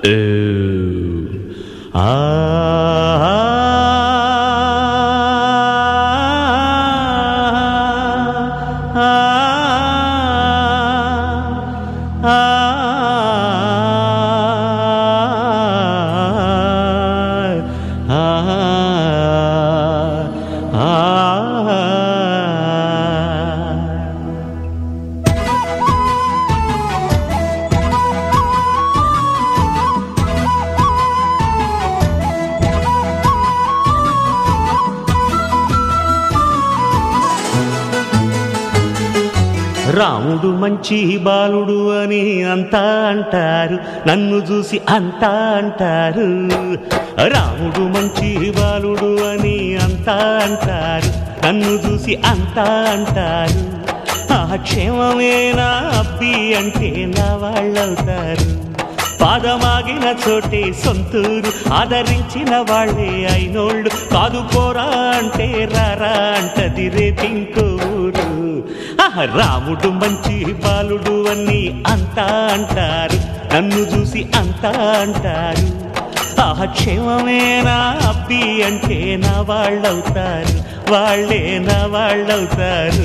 రాముడు మంచి బాలుడు అని అంతా అంటారు నన్ను చూసి అంతా అంటారు రాముడు మంచి బాలుడు అని అంతా అంటారు నన్ను చూసి అంతా అంటారు ఆ క్షేమమేనా అబ్బి అంటే నా వాళ్ళవుతారు పాదమాగిన చోటే సొంతూరు ఆదరించిన వాళ్ళే అయినోళ్ళు కాదు పోరా అంటే రారా అంటది రేపింకో ఊరు ఆహ, రాముడు మంచి బాలుడు అని అంతా అంటారు నన్ను చూసి అంతా అంటారు ఆహ క్షేమమేనా అబ్బి అంటే నా వాళ్ళవుతారు వాళ్ళే నా వాళ్ళవుతారు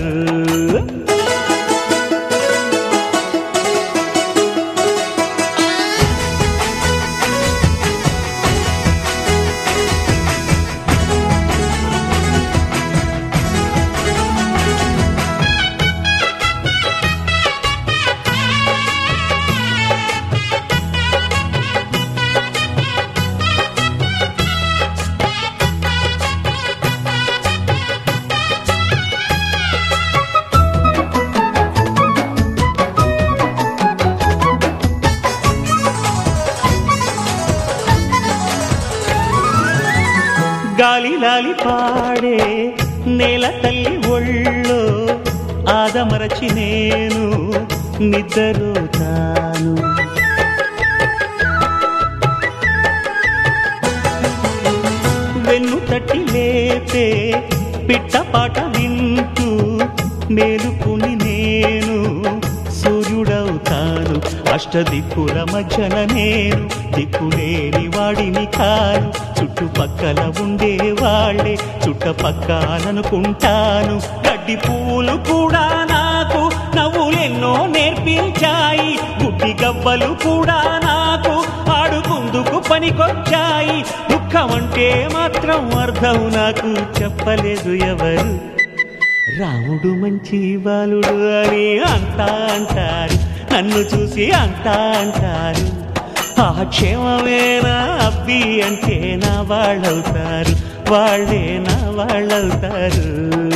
గాలి లాలి పాడే నేల తల్లి ఒళ్ళో ఆదమరచి నేను నిద్రలోతాను వెన్ను తట్టి లేపే పిట్టపాట వింటూ మేలుకుని నేను సూర్యుడవుతాను అష్టదిక్కుల మధ్యన నేను దిక్కులేని వాడిని కాను చుట్టుపక్కల ఉండే వాళ్ళే చుట్టపక్కలనుకుంటాను గడ్డి పూలు కూడా నాకు నవ్వులెన్నో నేర్పించాయి గుడ్డి గవ్వలు కూడా నాకు ఆడుకుందుకు పనికొచ్చాయి దుఃఖం అంటే మాత్రం అర్థం నాకు చెప్పలేదు ఎవరు రాముడు మంచి బాలుడు అని అంతా అంటారు నన్ను చూసి అంతా అంటారు ఆ క్షేమమేనా అబ్బి అంటే నా వాళ్ళవుతారు వాళ్ళే నా వాళ్ళవుతారు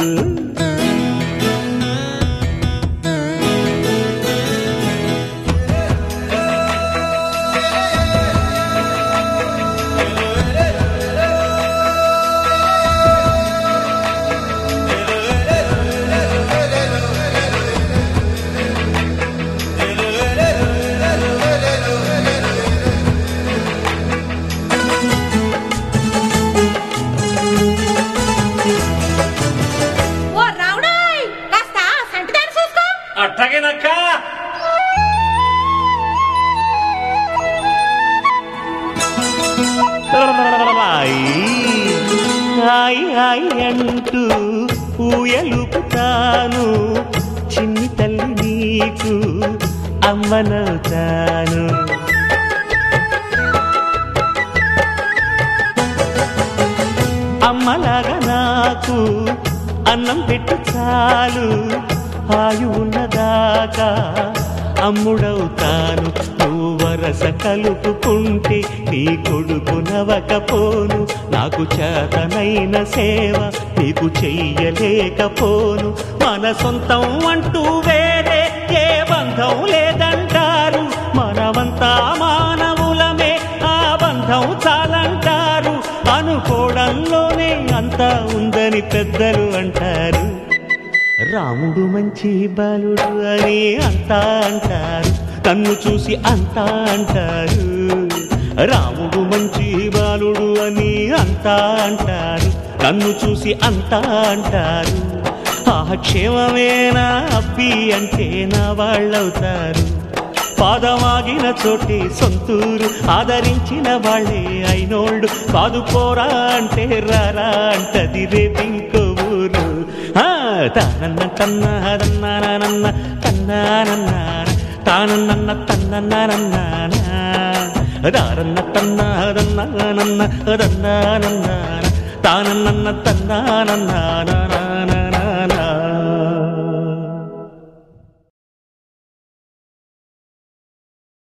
ఓ రావుడాయ్ కాస్త సంటిదాన్ని చూసుకో అట్టగేనక్క హాయ్ హాయ్ అంటూ ఊయలుపుతాను చిన్ని తల్లి నీకు అమ్మనవుతాను అమ్మలాగా నాకు అన్నం పెట్టు చాలు ఆయు ఉన్నదాకా అమ్ముడవుతాను నువ్వు వరస కలుపుకుంటే నీ కొడుకు నవకపోను నాకు చేతనైన సేవ నీకు చెయ్యలేకపోను మన సొంతం అంటూ వేరే ఏ బంధం లేదంటారు మనమంతా మానవులమే ఆ బంధం చాలంటారు అనుకోవడంలోనే అంతా ఉందని పెద్దలు అంటారు రాముడు మంచి బాలుడు అని అంతా అంటారు తన్ను చూసి అంతా అంటారు రాముడు మంచి బాలుడు అని అంతా అంటారు నన్ను చూసి అంతా అంటారు ఆ క్షేమమేనా అబ్బి అంటే నా వాళ్ళవుతారు పాదమాగిన చోటే సొంతూరు ఆదరించిన వాళ్ళే అయినోళ్ళు కాదు పోరా అంటే రారా అంటది రేపింకో ఊరు ఆ, తానన్న తన్నానన్న తన్నానన్న తానన్న తన్నన్న దారన్న తన్నాదన్నానన్న దన్నానన్న తానన్న తన్నానన్న